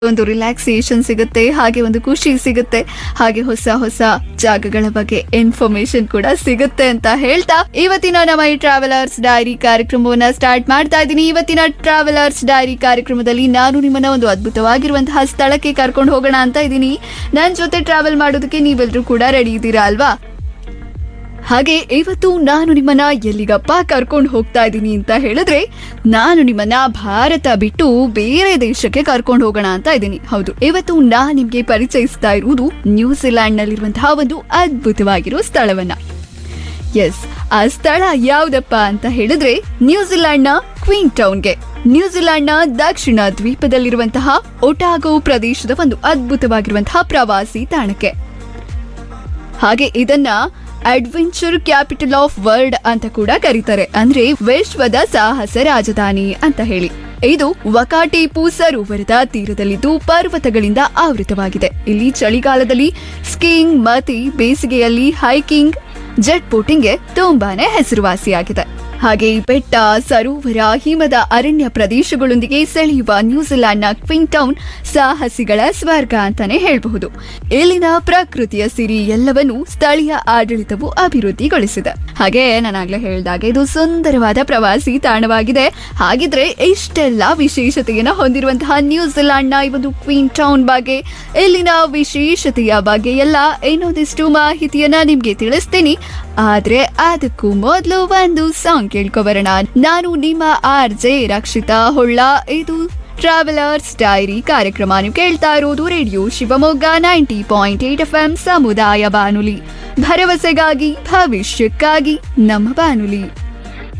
ಒಂದು ರಿಲ್ಯಾಕ್ಸೇಷನ್ ಸಿಗುತ್ತೆ ಹಾಗೆ ಒಂದು ಖುಷಿ ಸಿಗುತ್ತೆ ಹಾಗೆ ಹೊಸ ಹೊಸ ಜಾಗಗಳ ಬಗ್ಗೆ ಇನ್ಫಾರ್ಮೇಶನ್ ಕೂಡ ಸಿಗುತ್ತೆ ಅಂತ ಹೇಳ್ತಾ ಇವತ್ತಿನ ನಮ್ಮ ಈ ಟ್ರಾವೆಲರ್ಸ್ ಡೈರಿ ಕಾರ್ಯಕ್ರಮವನ್ನ ಸ್ಟಾರ್ಟ್ ಮಾಡ್ತಾ ಇದ್ದೀನಿ ಇವತ್ತಿನ ಟ್ರಾವೆಲರ್ಸ್ ಡೈರಿ ಕಾರ್ಯಕ್ರಮದಲ್ಲಿ ನಾನು ನಿಮ್ಮನ್ನ ಒಂದು ಅದ್ಭುತವಾಗಿರುವಂತಹ ಸ್ಥಳಕ್ಕೆ ಕರ್ಕೊಂಡು ಹೋಗೋಣ ಅಂತ ಇದ್ದೀನಿ ನನ್ನ ಜೊತೆ ಟ್ರಾವೆಲ್ ಮಾಡೋದಕ್ಕೆ ನೀವೆಲ್ಲರೂ ಕೂಡ ರೆಡಿ ಇದ್ದೀರಾ ಅಲ್ವಾ ಹಾಗೆ ಇವತ್ತು ನಾನು ನಿಮ್ಮನ್ನ ಎಲ್ಲಿಗಪ್ಪ ಕರ್ಕೊಂಡು ಹೋಗ್ತಾ ಇದ್ದೀನಿ ಅಂತ ಹೇಳಿದ್ರೆ ನಾನು ನಿಮ್ಮನ್ನ ಭಾರತ ಬಿಟ್ಟು ಬೇರೆ ದೇಶಕ್ಕೆ ಕರ್ಕೊಂಡು ಹೋಗೋಣ ಅಂತ ಇದ್ದೀನಿ ಹೌದು ಇವತ್ತು ನಾನು ನಿಮ್ಗೆ ಪರಿಚಯಿಸ್ತಾ ಇರುವುದು ನ್ಯೂಜಿಲ್ಯಾಂಡ್ ನಲ್ಲಿರುವಂತಹ ಒಂದು ಅದ್ಭುತವಾಗಿರೋ ಸ್ಥಳವನ್ನ ಎಸ್ ಆ ಸ್ಥಳ ಯಾವ್ದಪ್ಪ ಅಂತ ಹೇಳಿದ್ರೆ ನ್ಯೂಜಿಲ್ಯಾಂಡ್ನ ಕ್ವೀನ್ ಟೌನ್ಗೆ ನ್ಯೂಜಿಲ್ಯಾಂಡ್ನ ದಕ್ಷಿಣ ದ್ವೀಪದಲ್ಲಿರುವಂತಹ ಒಟಾಗೋ ಪ್ರದೇಶದ ಒಂದು ಅದ್ಭುತವಾಗಿರುವಂತಹ ಪ್ರವಾಸಿ ತಾಣಕ್ಕೆ ಹಾಗೆ ಇದನ್ನ ಅಡ್ವೆಂಚರ್ ಕ್ಯಾಪಿಟಲ್ ಆಫ್ ವರ್ಲ್ಡ್ ಅಂತ ಕೂಡ ಕರೀತಾರೆ ಅಂದ್ರೆ ವಿಶ್ವದ ಸಾಹಸ ರಾಜಧಾನಿ ಅಂತ ಹೇಳಿ ಇದು ವಕಾಟೇಪು ಸರೋವರದ ತೀರದಲ್ಲಿದ್ದು ಪರ್ವತಗಳಿಂದ ಆವೃತವಾಗಿದೆ ಇಲ್ಲಿ ಚಳಿಗಾಲದಲ್ಲಿ ಸ್ಕೀಯಿಂಗ್ ಮತ್ತೆ ಬೇಸಿಗೆಯಲ್ಲಿ ಹೈಕಿಂಗ್ ಜೆಟ್ ಬೋಟಿಂಗ್ಗೆ ತುಂಬಾನೇ ಹೆಸರುವಾಸಿಯಾಗಿದೆ ಹಾಗೆ ಈ ಬೆಟ್ಟ ಸರೋವರ ಹಿಮದ ಅರಣ್ಯ ಪ್ರದೇಶಗಳೊಂದಿಗೆ ಸೆಳೆಯುವ ನ್ಯೂಜಿಲ್ಯಾಂಡ್ನ ಕ್ವಿಂಗ್ ಟೌನ್ ಸಾಹಸಿಗಳ ಸ್ವರ್ಗ ಅಂತಾನೆ ಹೇಳಬಹುದು ಇಲ್ಲಿನ ಪ್ರಕೃತಿಯ ಸಿರಿ ಎಲ್ಲವನ್ನು ಸ್ಥಳೀಯ ಆಡಳಿತವು ಅಭಿವೃದ್ಧಿಗೊಳಿಸಿದೆ ಹಾಗೆ ನಾನಾಗ್ಲೇ ಹೇಳಿದಾಗೆ ಇದು ಸುಂದರವಾದ ಪ್ರವಾಸಿ ತಾಣವಾಗಿದೆ ಹಾಗಿದ್ರೆ ಇಷ್ಟೆಲ್ಲ ವಿಶೇಷತೆಯನ್ನ ಹೊಂದಿರುವಂತಹ ನ್ಯೂಜಿಲ್ಯಾಂಡ್ನ ಈ ಒಂದು ಕ್ವೀನ್ ಟೌನ್ ಬಗ್ಗೆ ಇಲ್ಲಿನ ವಿಶೇಷತೆಯ ಬಗ್ಗೆ ಎಲ್ಲ ಇನ್ನೊಂದಿಷ್ಟು ಮಾಹಿತಿಯನ್ನ ನಿಮ್ಗೆ ತಿಳಿಸ್ತೀನಿ ಆದ್ರೆ ಅದಕ್ಕೂ ಮೊದಲು ಒಂದು ಸಾಂಗ್ ಕೇಳ್ಕೊಬರೋಣ ನಾನು ನಿಮ್ಮ ಆರ್ ಜೆ ರಕ್ಷಿತಾ ಹೊಳ್ಳ ಇದು ಟ್ರಾವೆಲರ್ಸ್ ಡೈರಿ ಕಾರ್ಯಕ್ರಮ ನೀವು ಕೇಳ್ತಾ ಇರೋದು radio Shivamogga ninety point eight F M ಸಮುದಾಯ ಬಾನುಲಿ ಭರವಸೆಗಾಗಿ ಭವಿಷ್ಯಕ್ಕಾಗಿ ನಮ್ಮ ಬಾನುಲಿ